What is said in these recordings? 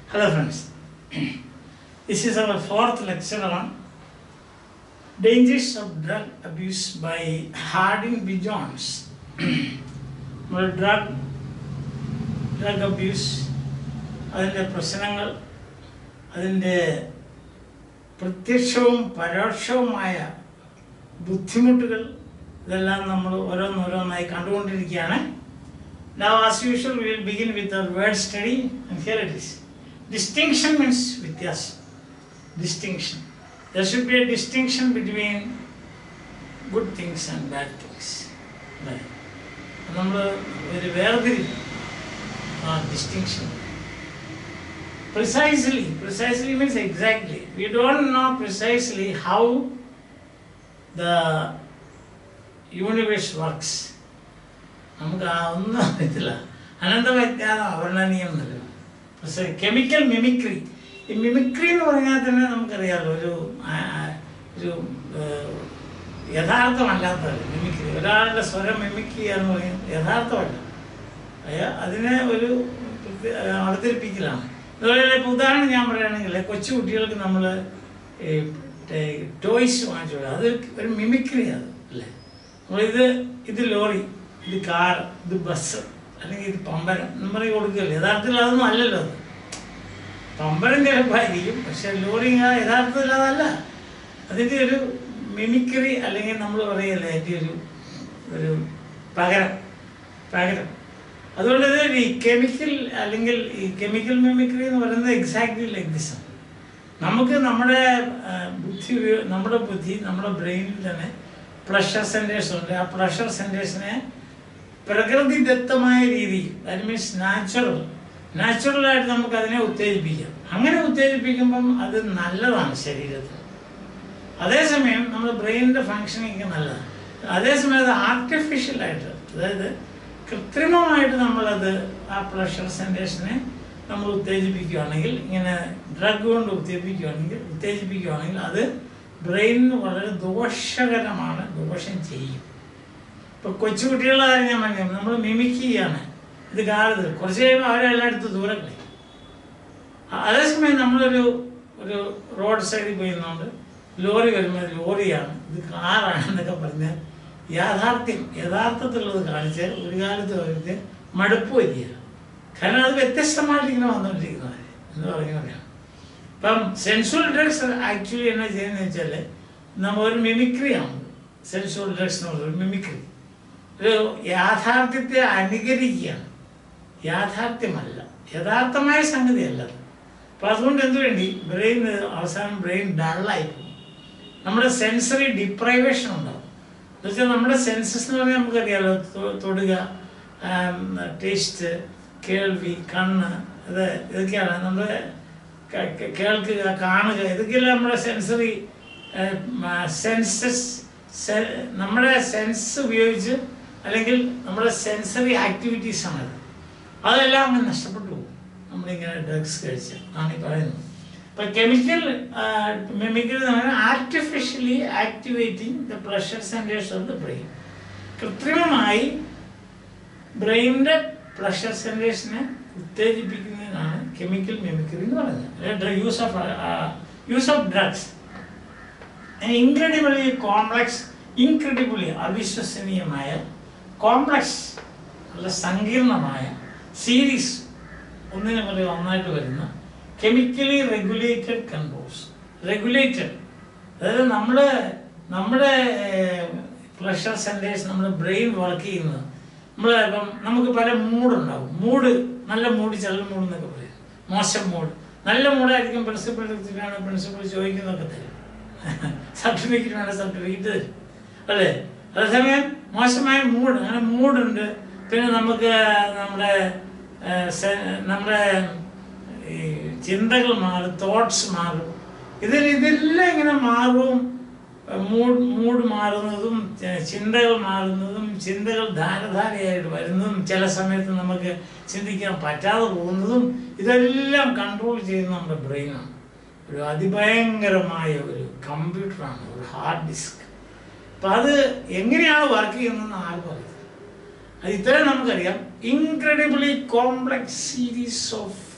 Hello friends, this is our fourth lecture on dangers of drug abuse by Harding B. Jones. നമ്മൾ drug drug abuse അതിൻ്റെ പ്രശ്നങ്ങൾ അതിൻ്റെ പ്രത്യക്ഷവും പരോക്ഷവുമായ ബുദ്ധിമുട്ടുകൾ ഇതെല്ലാം നമ്മൾ ഓരോന്നോരോന്നായി കണ്ടുകൊണ്ടിരിക്കുകയാണ് Now, as usual, we will begin with our word study, and here it is. Distinction means വ്യത്യാസം. Distinction. There should be a distinction between good things and bad things. Right. നമ്മൾ ഒരു വേർതിരിവ് ആ distinction precisely precisely means exactly we don't know precisely how the universe works നമുക്ക് ആ ഒന്നും അറിയത്തില്ല അനന്തവജ്ഞാനം അവർണ്ണനീയം എന്നല്ല കെമിക്കൽ മിമിക്രി ഈ മിമിക്രി എന്ന് പറഞ്ഞാൽ തന്നെ നമുക്കറിയാമല്ലോ ഒരു ആ, ഒരു ഏഹ്, യഥാർത്ഥമല്ലാത്തതല്ല മിമിക്രി ഒരാളുടെ സ്വരം മിമിക് ചെയ്യുക എന്ന് പറയുന്നത് യഥാർത്ഥമല്ല അയ- അതിനെ ഒരു പ്രത്യ- അവതരിപ്പിക്കലാണ് അതുപോലെ ഇപ്പോൾ ഉദാഹരണം ഞാൻ പറയുകയാണെങ്കിൽ കൊച്ചു കുട്ടികൾക്ക് നമ്മൾ ടോയ്സ് വാങ്ങിച്ചു കൊടുക്കുക അത് ഒരു മിമിക്രി അത് അല്ലേ നമ്മളിത് ഇത് ലോറി ഇത് കാർ ഇത് ബസ് അല്ലെങ്കിൽ ഇത് പമ്പരം എന്ന് പറഞ്ഞ് കൊടുക്കില്ല യഥാർത്ഥത്തിൽ അതൊന്നും അല്ലല്ലോ അത് പമ്പരം ചിലപ്പായിരിക്കും പക്ഷെ ലോറി ആ യഥാർത്ഥത്തിൽ അതല്ല അതിൻ്റെ ഒരു മിമിക്രി അല്ലെങ്കിൽ നമ്മൾ പറയല്ലേ അതിൻ്റെ ഒരു ഒരു പകരം പകരം അതുകൊണ്ട് ഇത് ഈ കെമിക്കൽ അല്ലെങ്കിൽ ഈ കെമിക്കൽ മിമിക്രി എന്ന് പറയുന്നത് എക്സാക്ട്ലി ലൈക്ക് ദിസ് ആണ് നമുക്ക് നമ്മുടെ ആ, ബുദ്ധി ഉപയോ- നമ്മുടെ ബുദ്ധി നമ്മുടെ ബ്രെയിനിൽ തന്നെ പ്രഷർ സെൻറ്റേഴ്സ് ഉണ്ട് ആ പ്രഷർ സെൻറ്റേഴ്സിനെ പ്രകൃതിദത്തമായ രീതിയിൽ ദാറ്റ് മീൻസ് നാച്ചുറൽ നാച്ചുറലായിട്ട് നമുക്ക് അതിനെ ഉത്തേജിപ്പിക്കാം അങ്ങനെ ഉത്തേജിപ്പിക്കുമ്പം അത് നല്ലതാണ് ശരീരത്തിന് അതേസമയം നമ്മുടെ ബ്രെയിനിൻ്റെ ഫങ്ഷനിങ് നല്ലതാണ് അതേസമയം അത് ആർട്ടിഫിഷ്യലായിട്ട് അതായത് കൃത്രിമമായിട്ട് നമ്മളത് ആ പ്രഷർ സെൻറ്റേഷനെ നമ്മൾ ഉത്തേജിപ്പിക്കുകയാണെങ്കിൽ ഇങ്ങനെ ഡ്രഗ് കൊണ്ട് ഉത്തേജിപ്പിക്കുകയാണെങ്കിൽ ഉത്തേജിപ്പിക്കുകയാണെങ്കിൽ അത് ബ്രെയിനിന് വളരെ ദോഷകരമാണ് ദോഷം ചെയ്യും ഇപ്പോൾ കൊച്ചുകുട്ടികളുടെ കാര്യം ഞാൻ പറഞ്ഞു നമ്മൾ മിമിക് ചെയ്യാണ് ഇത് കാണരുത് കുറച്ച് കഴിയുമ്പോൾ അവരെല്ലായിടത്തും ദൂരം കളയും അ- അതേസമയം നമ്മളൊരു ഒരു റോഡ് സൈഡിൽ പോയിരുന്നുകൊണ്ട് ലോറി വരുമ്പോൾ ലോറിയാണ് ഇത് കാറാണ് എന്നൊക്കെ പറഞ്ഞാൽ യാഥാർത്ഥ്യം യഥാർത്ഥത്തിലുള്ളത് കാണിച്ച് ഒരു കാലത്ത് അവർക്ക് മടുപ്പ് വരിക കാരണം അത് വ്യത്യസ്തമായിട്ട് ഇങ്ങനെ വന്നുകൊണ്ടിരിക്കുന്നത് എന്ന് പറഞ്ഞു പറയാം ഇപ്പം സെൻസുവൽ ഡ്രഗ്സ് ആക്ച്വലി എന്നാ ചെയ്യുന്നത് വെച്ചാൽ നമ്മൾ ഒരു മിമിക്രിയാണ് സെൻസുവൽ ഡ്രഗ്സ് എന്ന് പറയുന്നത് ഒരു മിമിക്രി ഒരു യാഥാർത്ഥ്യത്തെ അനുകരിക്കുകയാണ് യാഥാർത്ഥ്യമല്ല യഥാർത്ഥമായ സംഗതിയല്ല അത് അപ്പം അതുകൊണ്ട് എന്ത് വേണ്ടി ബ്രെയിൻ അവസാനം ബ്രെയിൻ ഡള്ളായി പോകും നമ്മുടെ സെൻസറി ഡിപ്രൈവേഷൻ ഉണ്ടാവും എന്നുവെച്ചാൽ നമ്മുടെ സെൻസസ് എന്ന് പറഞ്ഞാൽ നമുക്കറിയാലോ തൊ- തൊടുക ടേസ്റ്റ് കേൾവി കണ്ണ് ഇത് ഇതൊക്കെയാണ് നമ്മുടെ ക- ക- കേൾക്കുക കാണുക ഇതൊക്കെയല്ലേ നമ്മുടെ സെൻസറി സെൻസസ് നമ്മുടെ സെൻസ് ഉപയോഗിച്ച് അല്ലെങ്കിൽ നമ്മുടെ സെൻസറി ആക്ടിവിറ്റീസ് ആണത് അതെല്ലാം അങ്ങ് നഷ്ടപ്പെട്ടു പോകും നമ്മളിങ്ങനെ ഡ്രഗ്സ് കഴിച്ച് ആണ് ഈ പറയുന്നത് ഇപ്പം കെമിക്കൽ മിമിക്കൽ എന്ന് പറഞ്ഞാൽ artificially activating the pleasure centres of the brain കൃത്രിമമായി ബ്രെയിനിൻ്റെ പ്രഷർ സെൻറ്റേഴ്സിനെ ഉത്തേജിപ്പിക്കുന്നതിനാണ് കെമിക്കൽ മിമിക്രി എന്ന് പറയുന്നത് use of use of drugs incredibly complex incredibly അവിശ്വസനീയമായ കോംപ്ലക്സ് അല്ല സങ്കീർണമായ സീരീസ് ഒന്നിനെ പോലെ ഒന്നായിട്ട് വരുന്ന കെമിക്കലി റെഗുലേറ്റഡ് കൺട്രോൾസ് റെഗുലേറ്റഡ് അതായത് നമ്മുടെ നമ്മുടെ പ്രഷർ സെൻറ്റേഴ്സ് നമ്മുടെ ബ്രെയിൻ വർക്ക് ചെയ്യുന്നത് നമ്മൾ ഇപ്പം നമുക്ക് പല മൂഡുണ്ടാവും മൂഡ് നല്ല മൂഡ് ചില മൂഡ് എന്നൊക്കെ പറയും മോശം മൂഡ് നല്ല മൂഡായിരിക്കും പ്രിൻസിപ്പൾ എടുത്തിട്ടാണ് പ്രിൻസിപ്പൾ ചോദിക്കുന്നതൊക്കെ തരും സർട്ടിഫിക്കറ്റ് വേണ്ട സർട്ടിഫിക്കറ്റ് തരും അല്ലേ അതേസമയം മോശമായ മൂഡ് അങ്ങനെ മൂഡുണ്ട് പിന്നെ നമുക്ക് നമ്മുടെ ആ, സെ- നമ്മുടെ ഈ ചിന്തകൾ മാറും തോട്ട്സ് മാറും ഇതിൽ ഇതെല്ലാം ഇങ്ങനെ മാറും മൂഡ് മൂഡ് മാറുന്നതും ചെ- ചിന്തകൾ മാറുന്നതും ചിന്തകൾ ധാരധാരയായിട്ട് വരുന്നതും ചില സമയത്ത് നമുക്ക് ചിന്തിക്കാൻ പറ്റാതെ പോകുന്നതും ഇതെല്ലാം കൺട്രോൾ ചെയ്യുന്ന നമ്മുടെ ബ്രെയിനാണ് ഒരു അതിഭയങ്കരമായ ഒരു കമ്പ്യൂട്ടറാണ് ഒരു ഹാർഡ് ഡിസ്ക് അപ്പം അത് എങ്ങനെയാണ് വർക്ക് ചെയ്യുന്നതെന്ന് ആർക്കും അറിയില്ല അത് ഇത്രയും നമുക്കറിയാം incredibly complex series of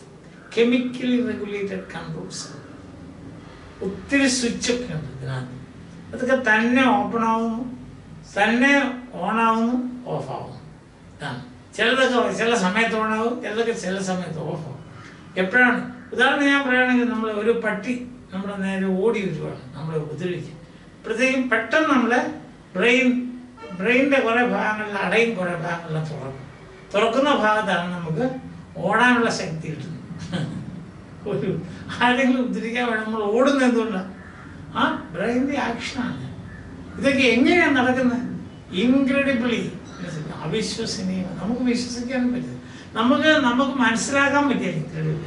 chemically regulated controls ഒത്തിരി സ്വിച്ചൊക്കെ ഉണ്ട് ഇതിനകത്ത് അതൊക്കെ തന്നെ ഓപ്പൺ ആവുന്നു തന്നെ ഓൺ ആവുന്നു ഓഫ് ആവുന്നു ഇതാണ് ചിലതൊക്കെ ചില സമയത്ത് ഓൺ ആവും ചിലതൊക്കെ ചില സമയത്ത് ഓഫ് ആവും എപ്പോഴാണ് ഉദാഹരണം ഞാൻ പറയുകയാണെങ്കിൽ നമ്മൾ ഒരു പട്ടി നമ്മുടെ നേരെ ഓടി വരുവാണ് നമ്മളെ ഉപദ്രവിക്കുക അപ്പോഴത്തേക്കും പെട്ടെന്ന് നമ്മളെ ബ്രെയിൻ ബ്രെയിനിൻ്റെ കുറേ ഭാഗങ്ങളിൽ അടയും കുറേ ഭാഗങ്ങളെല്ലാം തുറക്കും തുറക്കുന്ന ഭാഗത്താണ് നമുക്ക് ഓടാനുള്ള ശക്തി കിട്ടുന്നത് ഒരു ആരെങ്കിലും ഉദ്ധരിക്കാൻ വേണ്ടി നമ്മൾ ഓടുന്നത് എന്തുകൊണ്ടാണ് ആ ബ്രെയിനിൻ്റെ ആക്ഷനാണ് ഇതൊക്കെ എങ്ങനെയാണ് നടക്കുന്നത് ഇൻക്രെഡിബിളി അവിശ്വസനീയം നമുക്ക് വിശ്വസിക്കാൻ പറ്റില്ല നമുക്ക് നമുക്ക് മനസ്സിലാക്കാൻ പറ്റില്ല incredibly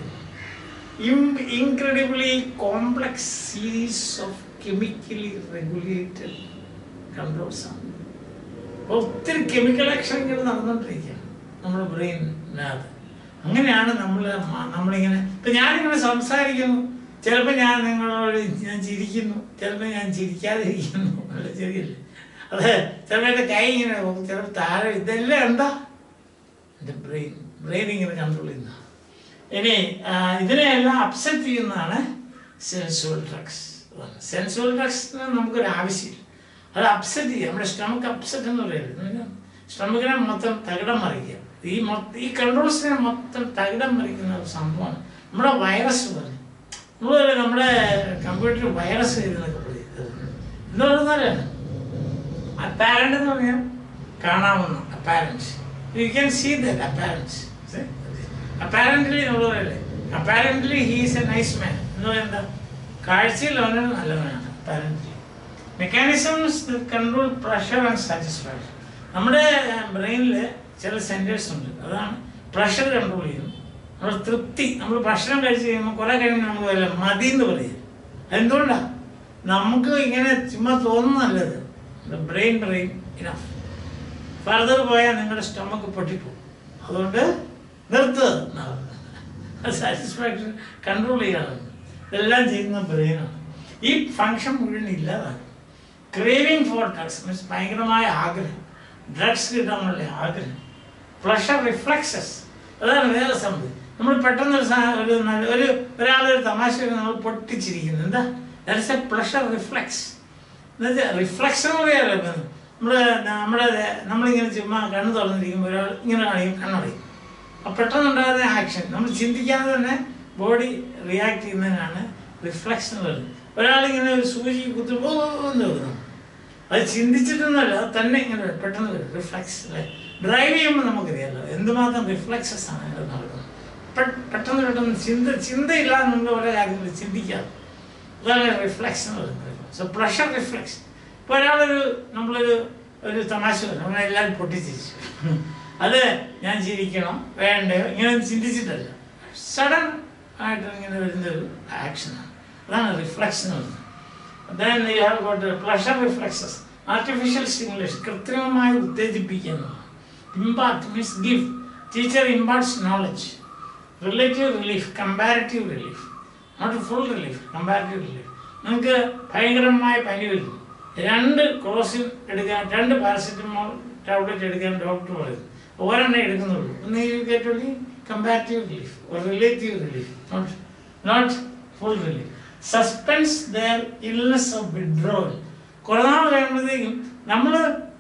incredibly complex series of chemically regulated controls ആണ് അപ്പോൾ ഒത്തിരി കെമിക്കൽ ആക്ഷനുകൾ നടന്നുകൊണ്ടിരിക്കുകയാണ് നമ്മുടെ ബ്രെയിനിനകത്ത് അങ്ങനെയാണ് നമ്മൾ നമ്മളിങ്ങനെ ഇപ്പം ഞാനിങ്ങനെ സംസാരിക്കുന്നു ചിലപ്പോൾ ഞാൻ നിങ്ങളോട് ഞാൻ ചിരിക്കുന്നു ചിലപ്പോൾ ഞാൻ ചിരിക്കാതിരിക്കുന്നു അല്ല ശരിയല്ലേ അത് ചിലപ്പോൾ എൻ്റെ കൈ ഇങ്ങനെ പോകും ചിലപ്പോൾ താഴെ ഇതെല്ലാം എന്താ എൻ്റെ ബ്രെയിൻ ബ്രെയിൻ ഇങ്ങനെ കൺട്രോൾ ചെയ്യുന്ന ഇനി ആ, ഇതിനെയെല്ലാം അപ്സെറ്റ് ചെയ്യുന്നതാണ് സെൻസുവൽ ഡ്രഗ്സ് സെൻസുവൽ ഡ്രഗ്സിന് നമുക്കൊരു ആവശ്യമില്ല അത് അപ്സെറ്റ് ചെയ്യുക നമ്മുടെ സ്റ്റമക്ക് അപ്സെറ്റ് എന്ന് പറയുന്നത് സ്റ്റമക്കിനെ മൊത്തം തകിടം മറിക്കുക ഈ മൊത്തം ഈ കൺട്രോൾസിനെ മൊത്തം തകിടം മറിക്കുന്ന ഒരു സംഭവമാണ് നമ്മുടെ വൈറസ് പോലെ നമ്മൾ നമ്മുടെ കമ്പ്യൂട്ടർ വൈറസ് എന്നൊക്കെ പറയും എന്ന് പറയുന്നതാണ് അപ്പാരൻ്റ് എന്ന് പറഞ്ഞാൽ കാണാവുന്ന appearance you can see that appearance apparently നമ്മൾ പറയല്ലേ apparently he's a nice man എന്ന് പറയുന്നത് കാഴ്ചയിൽ അവനൊരു നല്ലവനാണ് apparently mechanisms control pleasure and satisfaction നമ്മുടെ ബ്രെയിനിൽ ചില സെൻറ്റേഴ്സ് ഉണ്ട് അതാണ് പ്രഷർ കൺട്രോൾ ചെയ്യുന്നു നമ്മുടെ തൃപ്തി നമ്മൾ ഭക്ഷണം കഴിച്ച് കഴിയുമ്പോൾ കുറേ കഴിയുമ്പോൾ നമുക്ക് വല്ല മതി എന്ന് പറയും അതെന്തുകൊണ്ടാണ് നമുക്ക് ഇങ്ങനെ ചുമ്മാ തോന്നുന്നല്ലത് ബ്രെയിൻ ബ്രെയിൻ ഇനഫ് ഫർദർ പോയാൽ നിങ്ങളുടെ സ്റ്റൊമക്ക് പൊട്ടിപ്പോകും അതുകൊണ്ട് നിർത്തുക സാറ്റിസ്ഫാക്ഷൻ കൺട്രോൾ ചെയ്യാറുണ്ട് ഇതെല്ലാം ചെയ്യുന്ന ബ്രെയിനാണ് ഈ ഫങ്ഷൻ മുഴുവൻ ഇല്ലാതാക്കും ക്രേവിങ് ഫോർ ഡ്രഗ്സ് മീൻസ് ഭയങ്കരമായ ആഗ്രഹം ഡ്രഗ്സ് കിട്ടാനുള്ള ആഗ്രഹം പ്ലഷർ റിഫ്ലക്സസ് അതാണ് വേറെ സംഭവം നമ്മൾ പെട്ടെന്ന് ഒരു സാ- ഒരു നല്ല- ഒരു ഒരാളൊരു തമാശ നമ്മൾ പൊട്ടിച്ചിരിക്കുന്നു എന്താ ദാറ്റ്സ് എ പ്ലഷർ റിഫ്ലക്സ് എന്നുവെച്ചാൽ റിഫ്ലക്ഷൻ എന്ന് പറയാലോ ഇപ്പം നമ്മൾ നമ്മുടെ നമ്മളിങ്ങനെ ചുമ്മാ കണ്ണ് തുറന്നിരിക്കുമ്പോൾ ഒരാൾ ഇങ്ങനെ കാണിക്കും കണ്ണടയും അപ്പോൾ പെട്ടെന്നുണ്ടാകുന്ന ആക്ഷൻ നമ്മൾ ചിന്തിക്കാതെ തന്നെ ബോഡി റിയാക്ട് ചെയ്യുന്നതിനാണ് റിഫ്ലക്സ് എന്ന് പറയുന്നത് ഒരാളിങ്ങനെ ഒരു സൂചി കുത്തു എന്ന് വെക്കുന്നു അത് ചിന്തിച്ചിട്ടൊന്നുമല്ല അത് തന്നെ ഇങ്ങനെ വരും. പെട്ടെന്ന് വരും റിഫ്ലക്സ് അല്ലേ ഡ്രൈവ് ചെയ്യുമ്പോൾ നമുക്കറിയാലോ എന്തുമാത്രം റിഫ്ലക്സസ് ആണ് അതിനകത്ത് നടക്കുന്നത് പെ- പെട്ടെന്ന് പെട്ടെന്ന് ചിന്ത ചിന്തയില്ലാതെ നമ്മൾ ഓരോ കാര്യങ്ങൾ ചിന്തിക്കാതെ അതാണ് റിഫ്ലക്സ് എന്ന് പറയുന്നത് സോ പ്രഷർ റിഫ്ലക്സ് ഇപ്പോൾ ഒരാളൊരു നമ്മളൊരു ഒരു തമാശ പറഞ്ഞു നമ്മളെല്ലാവരും പൊട്ടിച്ചിരിച്ചു അത് ഞാൻ ചിരിക്കണം വേണ്ടയോ ഇങ്ങനെ ചിന്തിച്ചിട്ടല്ല സഡൻ ആയിട്ട് ഇങ്ങനെ വരുന്നൊരു ആക്ഷനാണ് അതാണ് റിഫ്ലക്സ് എന്ന് പറയുന്നത് then you have got the pleasure reflexes artificial stimulation കൃത്രിമമായി ഉത്തേജിപ്പിക്കുന്നത് impart means give teacher imparts knowledge relative relief comparative relief not full relief comparative relief നിങ്ങൾക്ക് ഭയങ്കരമായ പനി വരുന്നു രണ്ട് ക്രോസിൻ എടുക്കാൻ രണ്ട് പാരസെറ്റമോൾ ടാബ്ലറ്റ് എടുക്കാൻ ഡോക്ടർ പറയുന്നു ഒരെണ്ണം എടുക്കുന്നുള്ളൂ ഒന്ന് you get only comparative relief or relative relief not not full relief suspends their illness of withdrawal കുറേ നാൾ കഴിയുമ്പോഴത്തേക്കും നമ്മൾ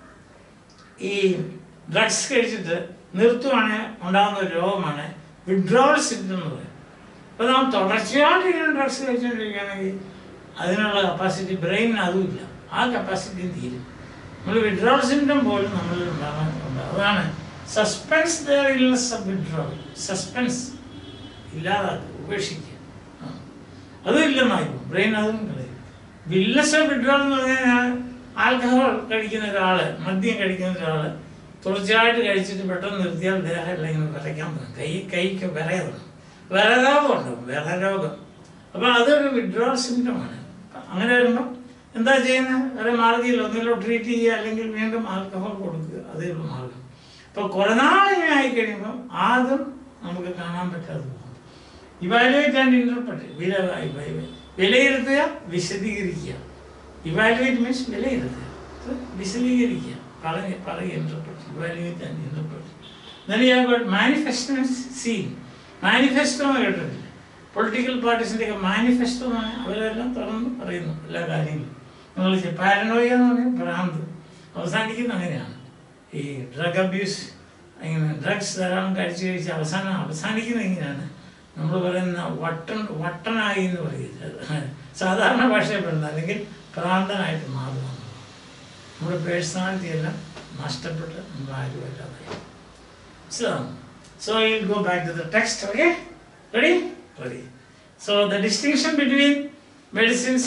ഈ ഡ്രഗ്സ് കഴിച്ചിട്ട് നിർത്തുവാണ് ഉണ്ടാകുന്ന ഒരു രോഗമാണ് വിഡ്രോവൽ സിംറ്റം എന്ന് പറയും അപ്പോൾ നമ്മൾ തുടർച്ചയായിട്ട് ഇങ്ങനെ ഡ്രഗ്സ് കഴിച്ചുകൊണ്ടിരിക്കുകയാണെങ്കിൽ അതിനുള്ള കപ്പാസിറ്റി ബ്രെയിനിന് അതുമില്ല ആ കപ്പാസിറ്റി തീരും നമ്മൾ വിഡ്രോവൽ സിംറ്റം പോലും നമ്മളിൽ ഉണ്ടാകാൻ ഉണ്ടാകും അതാണ് suspends their illness of withdrawal suspends ഇല്ലാതാക്കുക ഉപേക്ഷിക്കുക ആ. അതും ഇല്ലെന്നായി ബ്രെയിൻ അതും കളയും വില്ലസ് ഓഫ് വിഡ്രോവൽ എന്ന് പറഞ്ഞാൽ ആൽക്കഹോൾ കഴിക്കുന്ന ഒരാൾ മദ്യം കഴിക്കുന്ന ഒരാൾ തുടർച്ചയായിട്ട് കഴിച്ചിട്ട് പെട്ടെന്ന് നിർത്തിയാൽ ദേഹം എല്ലാം ഇങ്ങനെ വിറയ്ക്കാൻ തുടങ്ങും കൈ കൈക്ക് വിറയ തുടങ്ങും വിറരോഗം ഉണ്ടാവും വിറരോഗം അപ്പോൾ അതൊരു വിഡ്രോവൽ സിംറ്റമാണ് അങ്ങനെ വരുമ്പോൾ എന്താ ചെയ്യുന്നത് വേറെ മാർഗ്ഗമില്ല ഒന്നിലോ ട്രീറ്റ് ചെയ്യുക അല്ലെങ്കിൽ വീണ്ടും ആൽക്കഹോൾ കൊടുക്കുക അതേ ഉള്ളൂ മാർഗം അപ്പോൾ കുറേ നാളിങ്ങനെ ആയി കഴിയുമ്പോൾ ആദ്യം നമുക്ക് കാണാൻ പറ്റാതെ പോകും ഇവാലുവേറ്റ് ആൻഡ് ഇന്റർപ്രറ്റ് വില വിലയിരുത്തുക വിശദീകരിക്കുക ഇവാലുവേറ്റ് മീൻസ് വിലയിരുത്തുക ഇത് വിശദീകരിക്കുക പറഞ്ഞ് പറയുക interpret evaluate and interpret then you have got manifesto and seen manifesto എന്ന് കേട്ടിട്ടില്ല പൊളിറ്റിക്കൽ പാർട്ടീസിൻ്റെ ഒക്കെ മാനിഫെസ്റ്റോ എന്നാണ് അവരെല്ലാം തുറന്ന് പറയുന്നു എല്ലാ കാര്യങ്ങളും നിങ്ങൾ പാരനോയ എന്ന് പറഞ്ഞാൽ ഭ്രാന്ത് അവസാനിക്കുന്ന അങ്ങനെയാണ് ഈ ഡ്രഗ് അബ്യൂസ് ഇങ്ങനെ ഡ്രഗ്സ് ധാരാളം കഴിച്ച് കഴിച്ച് അവസാനം അവസാനിക്കുന്നത് എങ്ങനെയാണ് നമ്മൾ പറയുന്ന വട്ടൻ വട്ടനായി എന്ന് പറയുന്നത് സാധാരണ ഭാഷയിൽ പറയുന്നത് അല്ലെങ്കിൽ ഭ്രാന്തനായിട്ട് മാറുക നമ്മുടെ പേഴ്സണാലിറ്റി എല്ലാം നഷ്ടപ്പെട്ട് നമ്മൾ ആരും അല്ലാതായി So, so you'll go back to the text, okay? Ready? Ready. So the distinction between medicines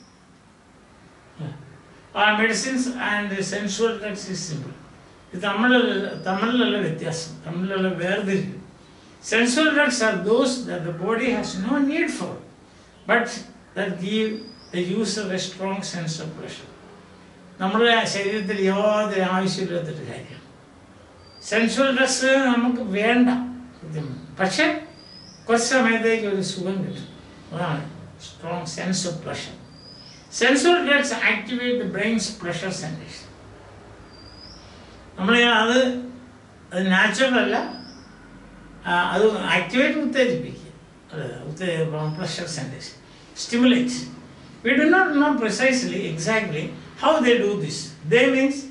uh, medicines and sensual drugs is simple. ഇത് തമ്മിലുള്ള തമ്മിലുള്ള വ്യത്യാസം തമ്മിലുള്ള വേർതിരിവ് sensual drugs are those that the body has no need for but that give the user a strong sense of pleasure നമ്മുടെ ശരീരത്തിൽ യാതൊരു ആവശ്യമില്ലാത്തൊരു കാര്യമാണ് സെൻസുവൽ ഡ്രസ്സ് നമുക്ക് വേണ്ട സത്യം പറഞ്ഞാൽ. പക്ഷെ കുറച്ച് സമയത്തേക്ക് ഒരു സുഖം കിട്ടും അതാണ് strong sense of pleasure sensual drugs activate the brain's pleasure centres നമ്മൾ അത് അത് നാച്ചുറൽ അല്ല ആ, അത് ആക്ടിവേറ്റ് ഉത്തേജിപ്പിക്കുക അത് pleasure centres stimulate we do not know precisely exactly how they do this they means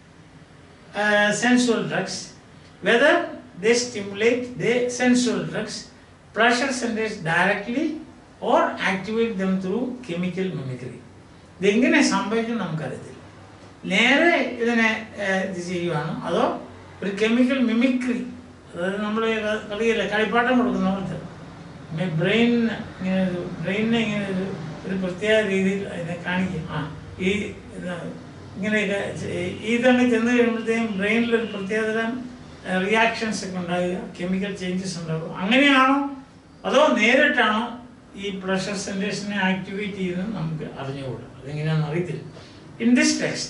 uh, sensual drugs, whether they stimulate the sensual drugs, pleasure centers directly or activate them through chemical mimicry. ഇതെങ്ങനെ സംഭവിക്കും നമുക്കറിയത്തില്ല നേരെ ഇതിനെ ഏർ, ഇത് ചെയ്യുവാണ് അതോ ഒരു chemical mimicry അതായത് നമ്മൾ കളിയില്ല കളിപ്പാട്ടം കൊടുക്കുന്ന പോലത്തെ ബ്രെയിൻ ഇങ്ങനെ ഒരു ബ്രെയിനിനെ ഇങ്ങനെ ഒരു ഒരു പ്രത്യേക രീതിയിൽ അതിനെ കാണിക്കും ആ ഈ ഇത് ഇങ്ങനെയൊക്കെ ചെ- ഈ തന്നെ ചെന്ന് കഴിയുമ്പോഴത്തേക്കും ബ്രെയിനിൽ ഒരു പ്രത്യേകതരം റിയാക്ഷൻസ് ഒക്കെ ഉണ്ടാകുക കെമിക്കൽ ചേഞ്ചസ് ഉണ്ടാകും അങ്ങനെയാണോ അതോ നേരിട്ടാണോ ഈ പ്രഷർ സെൻറ്റേഴ്സിനെ ആക്ടിവേറ്റ് ചെയ്യുന്നത് നമുക്ക് അറിഞ്ഞുകൂടാ അതെങ്ങനെയാണെന്ന് അറിയത്തില്ല in this text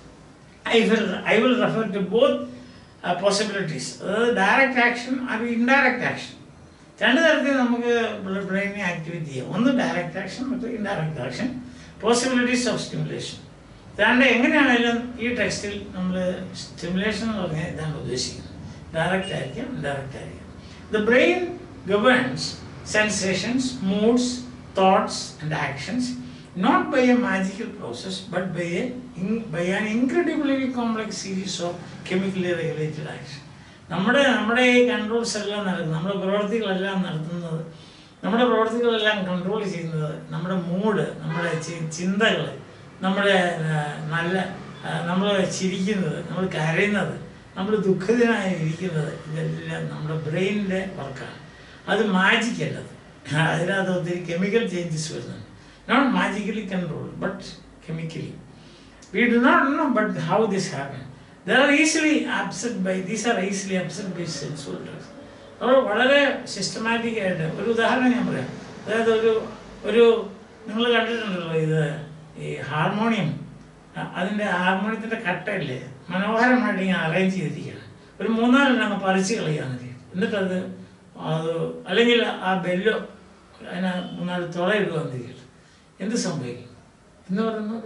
I will, I will refer to both uh, possibilities, അതായത് ഡയറക്റ്റ് ആക്ഷൻ അത് ഇൻഡയറക്റ്റ് ആക്ഷൻ രണ്ട് തരത്തിൽ നമുക്ക് ബ്രെയിനെ ആക്ടിവേറ്റ് ചെയ്യാം ഒന്ന് ഡയറക്റ്റ് ആക്ഷൻ മറ്റു indirect action possibilities of stimulation രണ്ട് എങ്ങനെയാണെങ്കിലും ഈ ടെക്സ്റ്റിൽ നമ്മൾ സ്റ്റിമുലേഷൻ എന്ന് പറഞ്ഞാൽ ഇതാണ് ഉദ്ദേശിക്കുന്നത് ഡയറക്റ്റ് ആയിരിക്കാം ഇൻഡയറക്റ്റ് ആയിരിക്കാം the brain governs sensations moods thoughts and actions not by a magical process but by, a, in- by an incredibly complex series of chemically regulated action. നമ്മുടെ നമ്മുടെ ഈ കൺട്രോൾസ് എല്ലാം നടക്കുന്നത് നമ്മുടെ പ്രവർത്തികളെല്ലാം നടത്തുന്നത് നമ്മുടെ പ്രവർത്തികളെല്ലാം കൺട്രോൾ ചെയ്യുന്നത് നമ്മുടെ മൂഡ് നമ്മുടെ ചിന്തകൾ നമ്മുടെ ആ, നല്ല നമ്മൾ ചിരിക്കുന്നത് നമ്മൾ കരയുന്നത് നമ്മൾ ദുഃഖിതനായി ഇരിക്കുന്നത് ഇതെല്ലാം നമ്മുടെ ബ്രെയിനിൻ്റെ വർക്കാണ് അത് മാജിക്കല്ലത് അതിനകത്ത് ഒത്തിരി കെമിക്കൽ ചേഞ്ചസ് വരുന്നുണ്ട് not magically controlled, but chemically. We do not know but how this happened. They are easily upset by, these are easily upset by sensual drugs. അവർ വളരെ സിസ്റ്റമാറ്റിക് ആയിട്ട് ഒരു ഉദാഹരണം ഞാൻ പറയാം അതായത് ഒരു ഒരു നിങ്ങൾ കണ്ടിട്ടുണ്ടല്ലോ ഇത് ഈ ഹാർമോണിയം അ- അതിൻ്റെ ഹാർമോണിയത്തിൻ്റെ കട്ടയില്ലേ മനോഹരമായിട്ട് ഇങ്ങനെ അറേഞ്ച് ചെയ്തിരിക്കുകയാണ് ഒരു മൂന്നാലെണ്ണം അങ്ങ് പറിച്ച് കളയുകയാണ് ചെയ്യുന്നത് എന്നിട്ടത് അത് അല്ലെങ്കിൽ ആ ബെല്ലോ അതിനെ മൂന്നാല് തുളയിടുകയെന്ന് ചെയ്യും എന്ത് സംഭവിക്കും എന്ന് പറയുന്നത്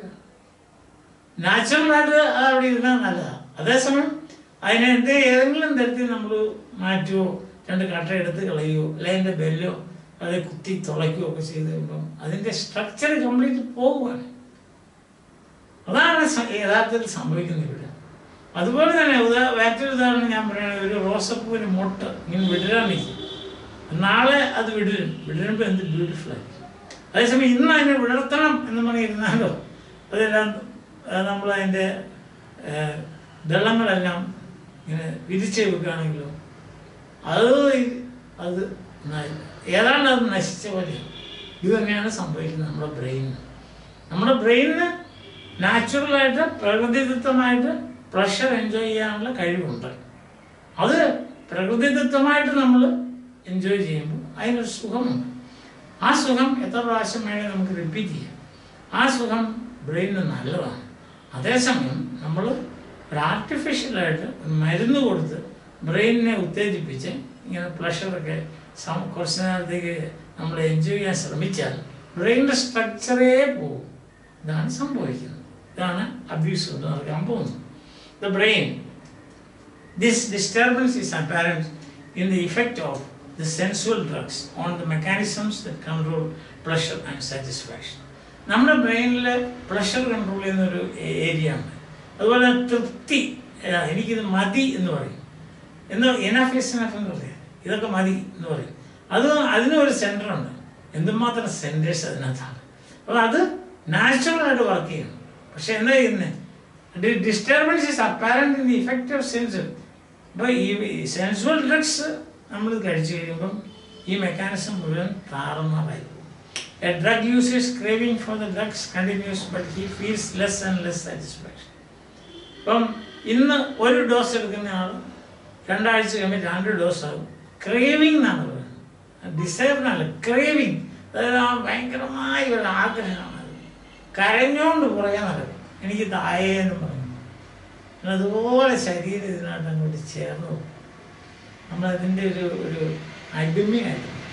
നാച്ചുറലായിട്ട് അത് അവിടെ ഇരുന്നാൽ നല്ലതാണ് അതേസമയം അതിനെ എന്ത് ഏതെങ്കിലും തരത്തിൽ നമ്മൾ മാറ്റുകയോ രണ്ട് കട്ട എടുത്ത് കളയുകയോ അല്ലെങ്കിൽ അതിൻ്റെ ബെല്ലോ അത് കുത്തി തുളയ്ക്കുകയോ ഒക്കെ ചെയ്ത് കഴിയുമ്പം അതിൻ്റെ സ്ട്രക്ചർ കംപ്ലീറ്റ് പോകുകയാണ് അതാണ് സ- യഥാർത്ഥത്തിൽ സംഭവിക്കുന്നത് ഇവിടെ അതുപോലെ തന്നെ ഉദാ മറ്റൊരു ഉദാഹരണം ഞാൻ പറയുന്നത് ഒരു റോസപ്പൂവിന് മൊട്ട് ഇങ്ങനെ വിടരാൻ നിൽക്കും നാളെ അത് വിടരും വിടരുമ്പോൾ എന്ത് ബ്യൂട്ടിഫുൾ ആയിരിക്കും അതേസമയം ഇന്ന് അതിനെ വിടർത്തണം എന്ന് പറഞ്ഞിരുന്നാലോ അതെല്ലാം നമ്മൾ അതിൻ്റെ ദളങ്ങളെല്ലാം ഇങ്ങനെ വിരിച്ച് വെക്കുകയാണെങ്കിലോ അത് ഈ- അത് ന- ഏതാണ്ട് അത് നശിച്ച പോലെ ഇത് തന്നെയാണ് സംഭവിക്കുന്നത് നമ്മുടെ ബ്രെയിനിന് നമ്മുടെ ബ്രെയിനിന് നാച്ചുറലായിട്ട് പ്രകൃതിദത്തമായിട്ട് പ്രഷർ എൻജോയ് ചെയ്യാനുള്ള കഴിവുണ്ട് അത് പ്രകൃതിദത്തമായിട്ട് നമ്മൾ എൻജോയ് ചെയ്യുമ്പോൾ അതിനൊരു സുഖമുണ്ട് ആ സുഖം എത്ര പ്രാവശ്യം വേണമെങ്കിൽ നമുക്ക് റിപ്പീറ്റ് ചെയ്യാം ആ സുഖം ബ്രെയിനിന് നല്ലതാണ് അതേസമയം നമ്മൾ ഒരു ആർട്ടിഫിഷ്യലായിട്ട് മരുന്ന് കൊടുത്ത് ബ്രെയിനിനെ ഉത്തേജിപ്പിച്ച് ഇങ്ങനെ പ്ലഷറൊക്കെ സം കുറച്ച് നേരത്തേക്ക് നമ്മൾ എൻജോയ് ചെയ്യാൻ ശ്രമിച്ചാൽ ബ്രെയിനിൻ്റെ സ്ട്രക്ചറേ പോകും ഇതാണ് സംഭവിക്കുന്നത് ഇതാണ് അബ്യൂസ് കൊണ്ട് നടക്കാൻ പോകുന്നത് the brain This disturbance is apparent in the effect of the sensual drugs on the mechanisms that control pleasure and satisfaction. നമ്മുടെ ബ്രെയിനിൽ പ്ലഷർ കൺട്രോൾ ചെയ്യുന്ന ഒരു ഏരിയ ഉണ്ട് അതുപോലെ തൃപ്തി ആ, എനിക്കിത് മതി എന്ന് പറയും എന്ന് എനഫ് ഇസ് എനഫ് എന്ന് പറയും ഇതൊക്കെ മതി എന്ന് പറയും അത് അതിനൊരു സെൻറ്റർ ഉണ്ട് എന്തുമാത്രം സെൻറ്റേഴ്സ് അതിനകത്താണ് അപ്പോൾ അത് നാച്ചുറലായിട്ട് വർക്ക് ചെയ്യണം പക്ഷെ എന്താ ചെയ്യുന്നത് disturbance is apparent in the effect of sense അപ്പോൾ ഈ സെൻസുവൽ ഡ്രഗ്സ് നമ്മൾ കഴിച്ചു കഴിയുമ്പം ഈ മെക്കാനിസം മുഴുവൻ താറുമാറായി പോകും a drug user's craving for the drugs continues but he feels less and less satisfaction ഇപ്പം ഇന്ന് ഒരു ഡോസ് എടുക്കുന്ന ആൾ രണ്ടാഴ്ച കഴിയുമ്പോൾ രണ്ട് ഡോസ് ആകും ക്രേവിംഗ് എന്നാണ് പറയുന്നത് ഡിസൈർ എന്നല്ല ക്രേവിംഗ് അതായത് ആ ഭയങ്കരമായ ഒരു ആഗ്രഹമാണ് അത് കരഞ്ഞോണ്ട് പുറകെ നടക്കും എനിക്ക് തായേന്ന് പറഞ്ഞു പിന്നെ അതുപോലെ ശരീരം ഇതിനകത്ത് അങ്ങോട്ട് ചേർന്ന് പോകും നമ്മളതിൻ്റെ ഒരു ഒരു അടിമയായിട്ട് മാറും.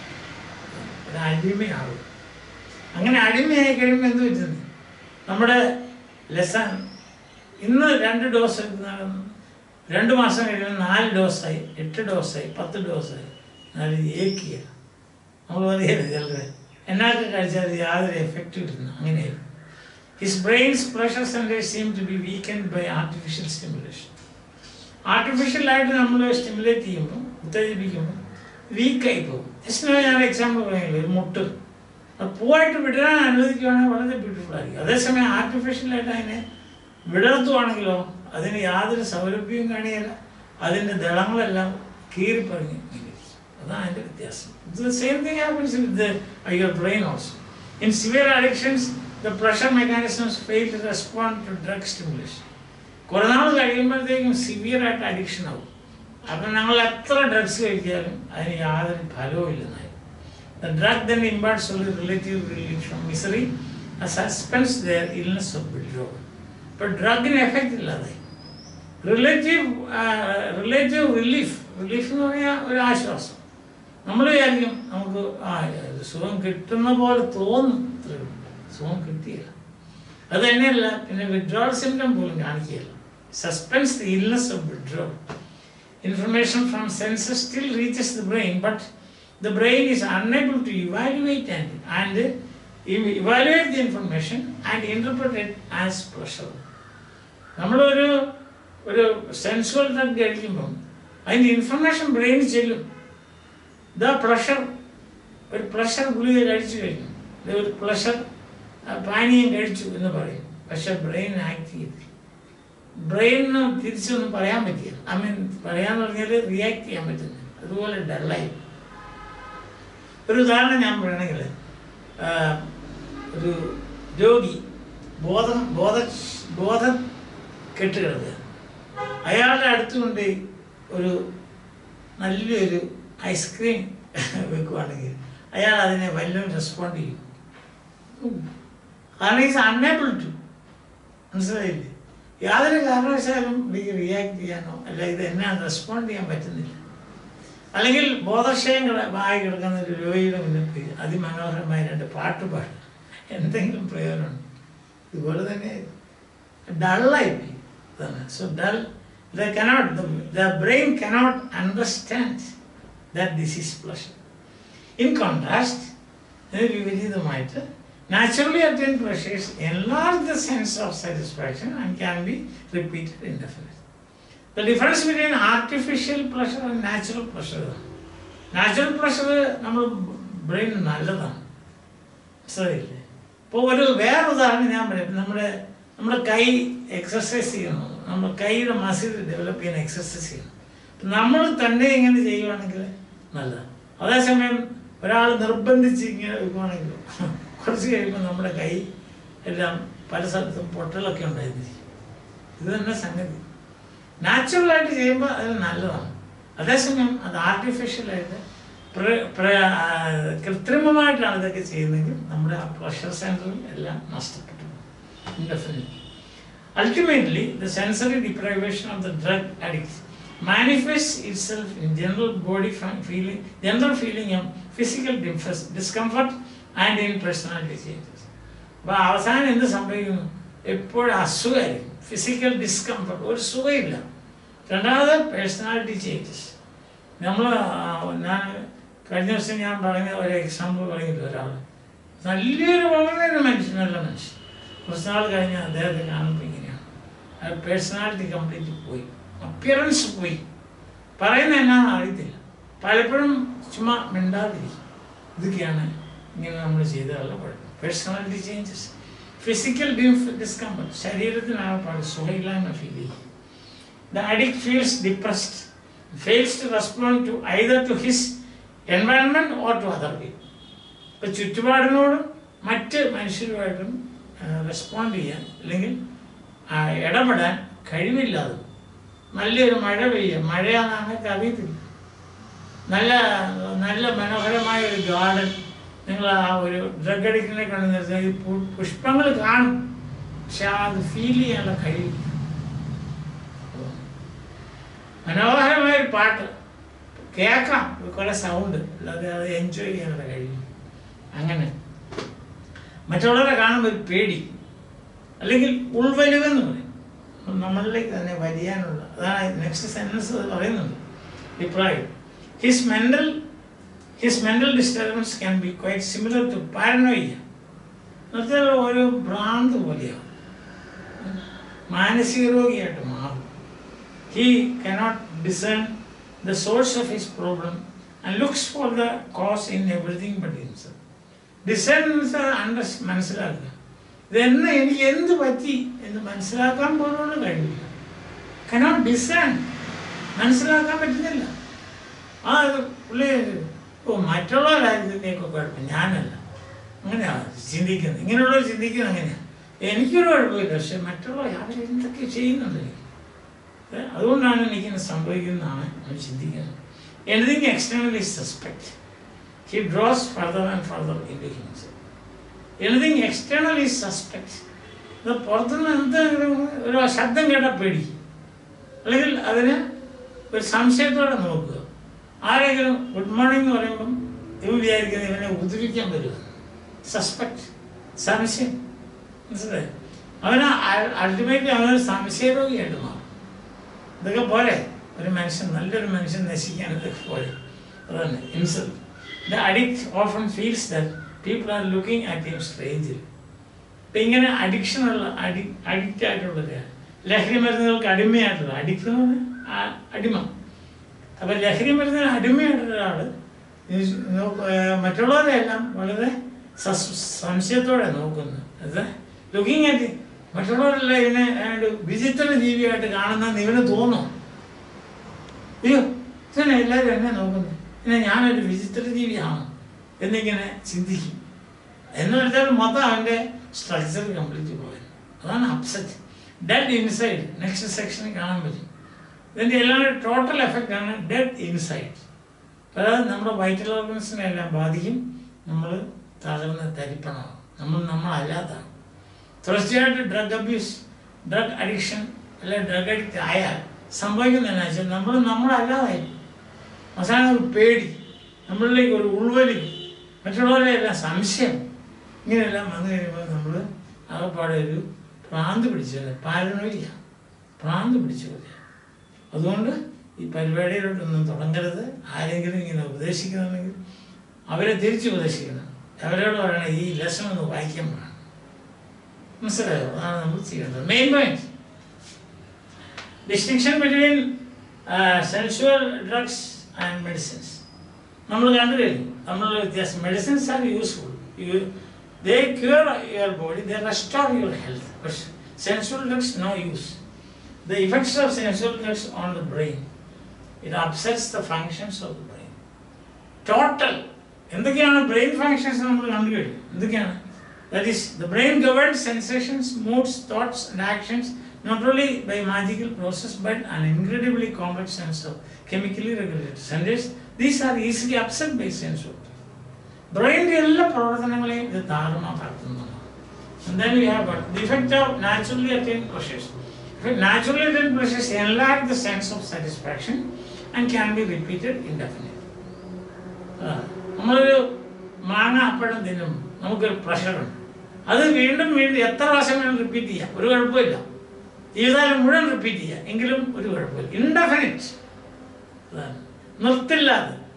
ഒരു അടിമയാകും അങ്ങനെ അടിമയായി കഴിയുമ്പോൾ എന്ത് പറ്റുന്നു നമ്മുടെ ലെസൺ ഇന്ന് രണ്ട് ഡോസ് എടുക്കുന്ന രണ്ട് മാസം കഴിയുമ്പോൾ നാല് ഡോസായി എട്ട് ഡോസായി പത്ത് ഡോസായി നാല് ഏക്കിയ നമ്മൾ പറയരുത് ചിലർ എന്നൊക്കെ കഴിച്ചാൽ യാതൊരു എഫക്റ്റ് കിട്ടുന്നു അങ്ങനെയായിരുന്നു his brain's pleasure centres seem to be weakened by artificial stimulation ആർട്ടിഫിഷ്യലായിട്ട് നമ്മൾ സ്റ്റിമുലേറ്റ് ചെയ്യുമ്പോൾ ഉത്തേജിപ്പിക്കുമ്പോൾ വീക്കായി പോകും ജസ്റ്റ് ഞാൻ എക്സാമ്പിൾ പറയുന്നത് ഒരു മുട്ട് അത് പൂവായിട്ട് വിടാൻ അനുവദിക്കുകയാണെങ്കിൽ വളരെ ബ്യൂട്ടിഫുൾ ആയിരിക്കും അതേസമയം ആർട്ടിഫിഷ്യലായിട്ട് അതിനെ വിടർത്തുവാണെങ്കിലോ അതിന് യാതൊരു സൗരഭ്യവും കാണിയല്ല അതിൻ്റെ ദളങ്ങളെല്ലാം കീറിപ്പറിഞ്ഞ് ഇരിക്കും. അതാണ് അതിൻ്റെ വ്യത്യാസം ഇത് same thing happens with your brain also in severe addictions the pleasure mechanisms fail to respond to drug stimulation കുറേ നാൾ കഴിയുമ്പോഴത്തേക്കും സിവിയർ ആയിട്ട് അഡിക്ഷൻ ആവും അപ്പം ഞങ്ങൾ എത്ര ഡ്രഗ്സ് കഴിച്ചാലും അതിന് യാതൊരു ഫലവും ഇല്ലെന്നായി The drug then imparts only relative relief from misery, and suspends their illness of withdrawal. But drug in effect ഇല്ലാതെ റിലേറ്റീവ് റിലേറ്റീവ് റിലീഫ് റിലീഫ് എന്ന് പറഞ്ഞാൽ ഒരു ആശ്വാസം നമ്മൾ വിചാരിക്കും നമുക്ക് ആ ഇത് സുഖം കിട്ടുന്ന പോലെ തോന്നും ഇത്രയേ ഉള്ളൂ. സുഖം കിട്ടിയില്ല അത് തന്നെയല്ല പിന്നെ വിഡ്രോൾ സിംറ്റം പോലും കാണിക്കുകയില്ല suspends the illness of withdrawal information from senses still reaches the brain, but the brain is unable to evaluate and, and ev- evaluate the information and interpret it as pleasure. നമ്മളൊരു ഒരു sensual drug കഴിക്കുമ്പം അതിൻ്റെ information ബ്രെയിനിൽ ചെല്ലും the pleasure ഒരു pleasure ഗുളിക കഴിച്ചു കഴിഞ്ഞു ഇത് ഒരു പ്ലഷർ പാനീയം കഴിച്ചു എന്ന് പറയും പക്ഷെ ബ്രെയിൻ ആക്ട് ചെയ്തില്ല ബ്രെയിനിന് തിരിച്ചൊന്നും പറയാൻ പറ്റില്ല ഐ മീൻ പറയാന്ന് പറഞ്ഞാൽ റിയാക്ട് ചെയ്യാൻ പറ്റുന്നില്ല അതുപോലെ ഡള്ളായി ഒരു ഉദാഹരണം ഞാൻ പറയണമെങ്കിൽ ആ, ഒരു രോഗി ബോധം ബോധ ബോധം കെട്ടുകിടക്കുക അയാളുടെ അടുത്ത് കൊണ്ട് ഒരു നല്ലൊരു ഐസ്ക്രീം വെക്കുവാണെങ്കിൽ അയാൾ അതിനെ വല്ലതും റെസ്പോണ്ട് ചെയ്യും ഉം. കാരണം ഈസ് അൺഎബിൾ ടു മനസ്സിലായില്ലേ യാതൊരു കാരണവശാലും എനിക്ക് റിയാക്ട് ചെയ്യാനോ അല്ല ഇത് എന്നാ റെസ്പോണ്ട് ചെയ്യാൻ പറ്റുന്നില്ല അല്ലെങ്കിൽ ബോധക്ഷയം കിട- ആയി കിടക്കുന്ന ഒരു രോഗിയുടെ മുന്നിൽ പോയി അതിമനോഹരമായ രണ്ട് പാട്ട് പാടും എന്തെങ്കിലും പ്രയോജനമുണ്ട് ഇതുപോലെ തന്നെ ഡള്ളായി പോയി ഇതാണ് so dull the cannot the brain cannot understand that this is pleasure in contrast ഇതിന് വിപരീതമായിട്ട് naturally attain pleasures enlarge the sense of satisfaction and can be repeated indefinitely. The difference between artificial pleasure and natural pleasure ഇതാണ്. Natural pleasure നമ്മൾ brain നല്ലതാണ് മനസ്സിലായില്ലേ ഇപ്പോൾ ഒരു വേറെ ഉദാഹരണം ഞാൻ പറയാം നമ്മുടെ നമ്മുടെ കൈ എക്സസൈസ് ചെയ്യണം നമ്മുടെ കൈയുടെ മസിൽ ഡെവലപ്പ് ചെയ്യാൻ എക്സസൈസ് ചെയ്യണം നമ്മൾ തന്നെ ഇങ്ങനെ ചെയ്യുവാണെങ്കിൽ നല്ലതാണ് അതേസമയം ഒരാൾ നിർബന്ധിച്ച് ഇങ്ങനെ വെക്കുവാണെങ്കിൽ കുറച്ച് കഴിയുമ്പോൾ നമ്മുടെ കൈ എല്ലാം പല സ്ഥലത്തും പൊട്ടലൊക്കെ ഉണ്ടായിരുന്നു ഇത് തന്നെ സംഗതി നാച്ചുറലായിട്ട് ചെയ്യുമ്പോൾ അത് നല്ലതാണ് അതേസമയം അത് ആർട്ടിഫിഷ്യലായിട്ട് പ്ര- പ്ര- ആ, കൃത്രിമമായിട്ടാണ് ഇതൊക്കെ ചെയ്യുന്നതെങ്കിൽ നമ്മുടെ ആ പ്രഷർ സെൻറ്ററിൽ എല്ലാം നഷ്ടപ്പെട്ടു indefinitely Ultimately, the sensory deprivation of the drug addict manifests itself in general body fun- feeling, general feeling of physical dis- discomfort and in personality changes. അപ്പോൾ അവസാനം എന്ത് സംഭവിക്കുന്നു എപ്പോഴും അസുഖമായിരിക്കും ഫിസിക്കൽ ഡിസ്കംഫർട്ട് ഒരു സുഖമില്ല രണ്ടാമത് പേഴ്സണാലിറ്റി ചേഞ്ചസ് നമ്മൾ ഞാൻ കഴിഞ്ഞ ദിവസം ഞാൻ പറഞ്ഞ ഒരു എക്സാമ്പിൾ പറഞ്ഞില്ല ഒരാൾ നല്ലൊരു വളരെ ഒരു മനുഷ്യൻ നല്ല മനുഷ്യൻ കുറച്ച് നാൾ കഴിഞ്ഞ് അദ്ദേഹത്തെ കാണുമ്പോൾ ഇങ്ങനെയാണ് ആ പേഴ്സണാലിറ്റി കംപ്ലീറ്റ് പോയി അപ്പിയറൻസ് പോയി പറയുന്ന എന്നാന്ന് അറിയത്തില്ല പലപ്പോഴും ചുമ്മാ മിണ്ടാതിരിക്കും ഇതൊക്കെയാണ് ഇങ്ങനെ നമ്മൾ ചെയ്താലുള്ള കുഴപ്പം പേഴ്സണാലിറ്റി ചേഞ്ചസ് ഫിസിക്കൽ ഡിസ്കംഫർട്ട് ശരീരത്തിനാണ് പാട് സുഖമില്ലായ്മ ഫീൽ ചെയ്യും the addict feels depressed fails to respond to either to his environment or to other people ഇപ്പം ചുറ്റുപാടിനോടും മറ്റ് മനുഷ്യരുമായിട്ടും റെസ്പോണ്ട് ചെയ്യാൻ അല്ലെങ്കിൽ ആ, ഇടപെടാൻ കഴിവില്ലാതെ നല്ലൊരു മഴ പെയ്യുക മഴയാണെന്ന് അറിയത്തില്ല നല്ല നല്ല മനോഹരമായ ഒരു ഗാർഡൻ നിങ്ങൾ ആ ഒരു ഡ്രഗ് അഡിക്റ്റിനെ കണ്ടു നിർത്തുന്നത് ഈ പു- പുഷ്പങ്ങൾ കാണും പക്ഷെ അത് ഫീൽ ചെയ്യാനുള്ള കഴിവില്ല മനോഹരമായ ഒരു പാട്ട് കേൾക്കാം കുറെ സൗണ്ട് അല്ലാതെ അത് എൻജോയ് ചെയ്യാനുള്ള കഴിയും അങ്ങനെ മറ്റുള്ളവരെ കാണുമ്പോൾ ഒരു പേടി അല്ലെങ്കിൽ ഉൾവലിവെന്ന് പറയും നമ്മളിലേക്ക് തന്നെ വലിയാനുള്ള അതാണ് നെക്സ്റ്റ് സെൻറ്റൻസ് പറയുന്നുണ്ട് ഡിപ്രായം his mental his mental disturbance can be quite similar to paranoia എന്നുവെച്ചാൽ ഒരു ഭ്രാന്ത് പോലെയാവും മാനസിക രോഗിയായിട്ട് മാറും he cannot discern the source of his problem and looks for the cause in everything but himself. ഡിസൈൻ അണ്ടർ മനസ്സിലാക്കുക ഇതെന്ന് എനിക്ക് എന്ത് പറ്റി എന്ന് മനസ്സിലാക്കാൻ പോലുള്ള കഴിവില്ല കനോട്ട് ഡിസൈൻ മനസ്സിലാക്കാൻ പറ്റുന്നില്ല ആ ഇത് പുള്ളി ഓ മറ്റുള്ളവരായിരുന്നു ഇതിൻ്റെയൊക്കെ കുഴപ്പം ഞാനല്ല അങ്ങനെയാണ് ചിന്തിക്കുന്നത് ഇങ്ങനെയുള്ളവർ ചിന്തിക്കുന്നത് അങ്ങനെയാണ് എനിക്കൊരു കുഴപ്പമില്ല പക്ഷെ മറ്റുള്ളവർ അവരെന്തൊക്കെ ചെയ്യുന്നുണ്ട് എനിക്ക് ഏ, അതുകൊണ്ടാണ് എനിക്കിങ്ങനെ സംഭവിക്കുന്നതാണ് ഞാൻ ചിന്തിക്കുന്നത് anything externally suspect he draws further and further into himself anything externally suspect ഇത് പുറത്തുനിന്ന് എന്തെങ്കിലും ഒരു ശബ്ദം കേട്ടാൽ പേടി അല്ലെങ്കിൽ അതിന് ഒരു സംശയത്തോടെ നോക്കുക ആരെങ്കിലും ഗുഡ് മോർണിംഗ് എന്ന് പറയുമ്പം ഇവ വിചാരിക്കുന്നത് ഇവനെ ഉദ്ധരിക്കാൻ വരുമെന്ന് സസ്പെക്ട് സംശയം മനസ്സിലായി അവന് അൾട്ടിമേറ്റ്ലി അവനൊരു സംശയരോഗിയായിട്ട് മാറും ഇതൊക്കെ പോരെ ഒരു മനുഷ്യൻ നല്ലൊരു മനുഷ്യൻ നശിക്കാൻ ഇതൊക്കെ പോരെ അതാണ് himself the addict often feels that people are looking at him സ്ട്രേഞ്ചിൽ ഇപ്പം ഇങ്ങനെ അഡിക്ഷനുള്ള അഡി അഡിക്റ്റ് ആയിട്ടുള്ളവർ ലഹരി മരുന്നുകൾക്ക് അടിമയായിട്ടുള്ള അഡിക്റ്റ് എന്ന് പറഞ്ഞാൽ ആ- അടിമ അപ്പം ലഹരി മരുന്നിന് അടിമയായിട്ടുള്ള ഒരാൾ മറ്റുള്ളവരെ എല്ലാം വളരെ സസ് സംശയത്തോടെ നോക്കുന്നു അത് ലുക്കിംഗ് അറ്റ് മറ്റുള്ളവരെല്ലാം ഇതിനെ ഏതാണ്ട് വിചിത്ര ജീവിയായിട്ട് കാണുന്ന ഇവന് തോന്നും അയ്യോ ഇതന്നെ എല്ലാവരും എന്നെ നോക്കുന്നു പിന്നെ ഞാനൊരു വിചിത്ര ജീവിയാണ് എന്നിങ്ങനെ ചിന്തിക്കും എന്ന് വെച്ചാൽ മൊത്തം അവൻ്റെ സ്ട്രക്ചർ കംപ്ലീറ്റ് പോയത് അതാണ് അപ്സെറ്റ് ഡെഡ് ഇൻസൈഡ് നെക്സ്റ്റ് സെക്ഷനിൽ കാണാൻ പറ്റും ഇതിൻ്റെ എല്ലാം ടോട്ടൽ എഫക്റ്റ് ആണ് ഡെഡ് ഇൻസൈഡ് അതായത് നമ്മുടെ വൈറ്റൽ ഓർഗൻസിനെ എല്ലാം ബാധിക്കും നമ്മൾ തകർന്ന് തരിപ്പണമാകും നമ്മൾ നമ്മളല്ലാതാണ് തീർച്ചയായിട്ടും ഡ്രഗ് അബ്യൂസ് ഡ്രഗ് അഡിക്ഷൻ അല്ലെങ്കിൽ ഡ്രഗ് അഡിക്റ്റ് ആയാൽ സംഭവിക്കുന്നതെന്നു വെച്ചാൽ നമ്മൾ നമ്മളല്ലാതായി അവസാനം ഒരു പേടി നമ്മളിലേക്ക് ഒരു ഉൾവലി മറ്റുള്ളവരെ എല്ലാം സംശയം ഇങ്ങനെയെല്ലാം വന്നു കഴിയുമ്പോൾ നമ്മൾ ആകപ്പാടെ ഒരു ഭ്രാന്ത് പിടിച്ചത് പാരനോയില്ല ഭ്രാന്ത് പിടിച്ച പോലെ അതുകൊണ്ട് ഈ പരിപാടിയിലോട്ടൊന്നും തുടങ്ങരുത് ആരെങ്കിലും ഇങ്ങനെ ഉപദേശിക്കുന്നുണ്ടെങ്കിൽ അവരെ തിരിച്ച് ഉപദേശിക്കണം അവരോട് പറയണം ഈ ലെസൺ ഒന്ന് വായിക്കാൻ വേണം മനസ്സിലായോ അതാണ് നമ്മൾ ചെയ്യേണ്ടത് main point distinction between sensual drugs and medicines നമ്മൾ കണ്ടു കഴിഞ്ഞു നമ്മളുടെ വ്യത്യാസം medicines are useful you they cure your body they restore your health പക്ഷെ sensual drugs no use the effects of sensual drugs on the brain it upsets the functions of the brain total എന്തൊക്കെയാണ് brain functions നമ്മൾ കണ്ടു കഴിഞ്ഞു എന്തൊക്കെയാണ് that is the brain govern sensations moods thoughts and actions not only by magical process but an incredibly complex sense of chemically regulated centers. These are easily upset by sense of ബ്രെയിനിൻ്റെ എല്ലാ പ്രവർത്തനങ്ങളെയും ഇത് താറുമാറാക്കുന്നതാണ് And then we have what? the effect of naturally attained pleasures. Naturally attained pleasures enlarge the sense of satisfaction and can be repeated indefinitely. ആ, നമ്മളൊരു മാങ്ങ അപ്പഴം തിന്നും നമുക്കൊരു പ്രഷറുണ്ട് അത് വീണ്ടും വീണ്ടും എത്ര പ്രാവശ്യം വേണം റിപ്പീറ്റ് ചെയ്യാം ഒരു കുഴപ്പമില്ല ജീവിതകാലം മുഴുവൻ റിപ്പീറ്റ് ചെയ്യാം എങ്കിലും ഒരു കുഴപ്പമില്ല ഇൻഡെഫിനിറ്റ് അതാണ് നിർത്തില്ലാതെ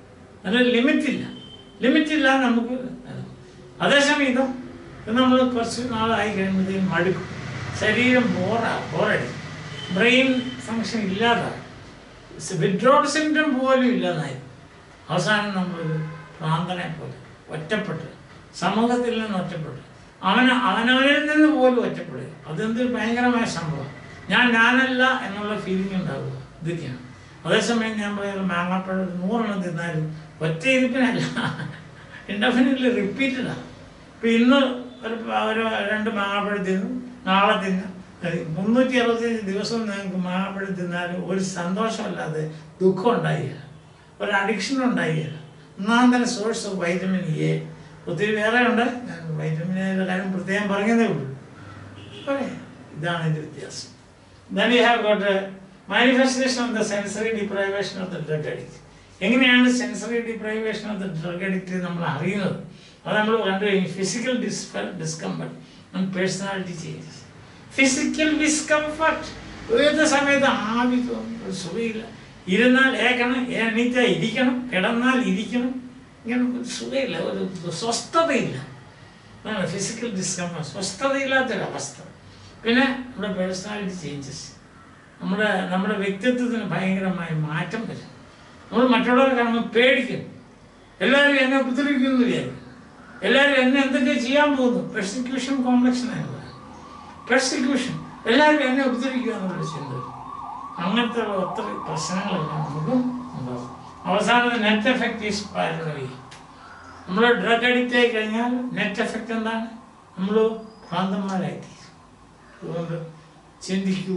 അതിന് ലിമിറ്റില്ല ലിമിറ്റില്ല നമുക്ക് അത്. അതേസമയം ഇതോ ഇത് നമ്മൾ കുറച്ച് നാളായി കഴിയുമ്പോഴത്തേക്കും മടുക്കും ശരീരം ബോറാ ബോറടി ബ്രെയിൻ ഫങ്ഷൻ ഇല്ലാതാകും വിഡ്രോൾ സിംറ്റം പോലും ഇല്ലാതായി അവസാനം നമ്മളൊരു ഭ്രാന്തനെ പോലെ ഒറ്റപ്പെട്ട് സമൂഹത്തിൽ നിന്ന് ഒറ്റപ്പെട്ടു അവന് അവനവനിൽ നിന്ന് പോലും ഒറ്റപ്പെടുക അതെന്തൊരു ഭയങ്കരമായ സംഭവം ഞാൻ ഞാനല്ല എന്നുള്ള ഫീലിംഗ് ഉണ്ടാവുക ഇതൊക്കെയാണ് അതേസമയം ഞാൻ പറയുന്നത് മാങ്ങാപ്പഴം ഒരു നൂറെണ്ണം തിന്നാലും ഒറ്റ ഇരിപ്പിനല്ല ഇൻഡെഫിനറ്റ്ലി റിപ്പീറ്റഡാണ് ഇപ്പം ഇന്ന് ഒരു പ- ഒരു രണ്ട് മാങ്ങാപ്പഴം തിന്നു നാളെ തിന്നു മുന്നൂറ്റി അറുപത്തഞ്ച് ദിവസവും നിങ്ങൾക്ക് മാങ്ങാപ്പഴം തിന്നാലും ഒരു സന്തോഷമല്ലാതെ ദുഃഖം ഉണ്ടായില്ല ഒരു അഡിക്ഷൻ ഉണ്ടായില്ല ഒന്നാം തരം സോഴ്സ് ഓഫ് വൈറ്റമിൻ എ ഒത്തിരി വേറെ ഉണ്ട് ഞാൻ വൈറ്റമിൻ എയുടെ കാര്യം പ്രത്യേകം പറഞ്ഞതേ ഉള്ളൂ ഓക്കെ ഇതാണ് ഇതിൻ്റെ വ്യത്യാസം then you have got a manifestation of the sensory deprivation of the drug addict എങ്ങനെയാണ് sensory deprivation of the drug addict നമ്മൾ അറിയുന്നത് അത് നമ്മൾ കണ്ടു കഴിഞ്ഞു ഫിസിക്കൽ ഡിസ്ഫർ discomfort and personality changes physical discomfort ഏത് സമയത്ത് ആവി തോന്നും ഒരു സുഖമില്ല ഇരുന്നാൽ ഏക്കണം എണീറ്റാൽ ഇരിക്കണം കിടന്നാൽ ഇരിക്കണം ഇങ്ങനെ ഒരു സുഖമില്ല ഒരു സ്വസ്ഥതയില്ല അതാണ് ഫിസിക്കൽ ഡിസ്കംഫർട്ട് സ്വസ്ഥതയില്ലാത്തൊരവസ്ഥ പിന്നെ നമ്മുടെ പേഴ്സണാലിറ്റി ചേഞ്ചസ് നമ്മുടെ നമ്മുടെ വ്യക്തിത്വത്തിന് ഭയങ്കരമായ മാറ്റം വരും നമ്മൾ മറ്റുള്ളവരെ കാണുമ്പോൾ പേടിക്കും എല്ലാവരും എന്നെ ഉപദ്രവിക്കുന്നു വിചാരിക്കും എല്ലാവരും എന്നെ എന്തൊക്കെ ചെയ്യാൻ പോകുന്നു പെർസിക്യൂഷൻ കോംപ്ലക്ഷൻ പെർസിക്യൂഷൻ എല്ലാവരും എന്നെ ഉപദ്രവിക്കുക എന്നുള്ള ചിന്ത വരും. അങ്ങനത്തെ ഉള്ള ഒത്തിരി പ്രശ്നങ്ങളെല്ലാം നമുക്കും ഉണ്ടാവും അവസാനം നെറ്റ് എഫക്റ്റ് ഈസ് പാരനോയി നമ്മൾ ഡ്രഗ് അഡിക്റ്റ് ആയി കഴിഞ്ഞാൽ നെറ്റ് എഫക്റ്റ് എന്താണ് നമ്മൾ ഭ്രാന്തന്മാരായി തീരും അതുകൊണ്ട് ചിന്തിക്കൂ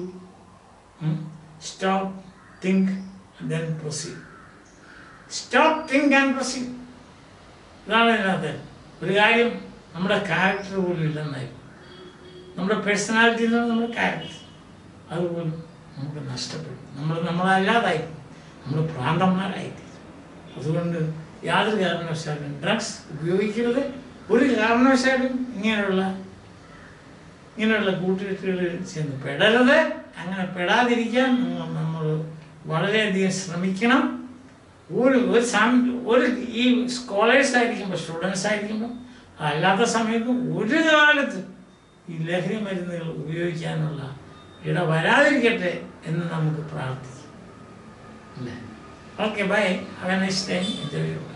stop think then proceed stop think and proceed ഇതാണ് ഇതിനകത്ത് ഒരു കാര്യം നമ്മുടെ ക്യാരക്ടർ പോലും ഇല്ലെന്നായി നമ്മുടെ പേഴ്സണാലിറ്റി എന്ന് പറഞ്ഞാൽ നമ്മുടെ ക്യാരക്ടർ അതുപോലും നമുക്ക് നഷ്ടപ്പെടും നമ്മൾ നമ്മളല്ലാതായി നമ്മൾ ഭ്രാന്തന്മാരായി അതുകൊണ്ട് യാതൊരു കാരണവശാലും ഡ്രഗ്സ് ഉപയോഗിക്കരുത് ഒരു കാരണവശാലും ഇങ്ങനെയുള്ള ഇങ്ങനെയുള്ള കൂട്ടുകെട്ടുകളിൽ ചെന്ന് പെടരുത് അങ്ങനെ പെടാതിരിക്കാൻ നമ്മൾ വളരെയധികം ശ്രമിക്കണം ഒരു ഒരു സം ഒരു ഈ സ്കോളേഴ്സ് ആയിരിക്കുമ്പോൾ സ്റ്റുഡൻസ് ആയിരിക്കുമ്പോൾ അല്ലാത്ത സമയത്ത് ഒരു കാലത്ത് ഈ ലഹരി മരുന്നുകൾ ഉപയോഗിക്കാനുള്ള ഇട വരാതിരിക്കട്ടെ എന്ന് നമുക്ക് പ്രാർത്ഥിക്കാം അല്ലേ okay bye have a nice time enjoy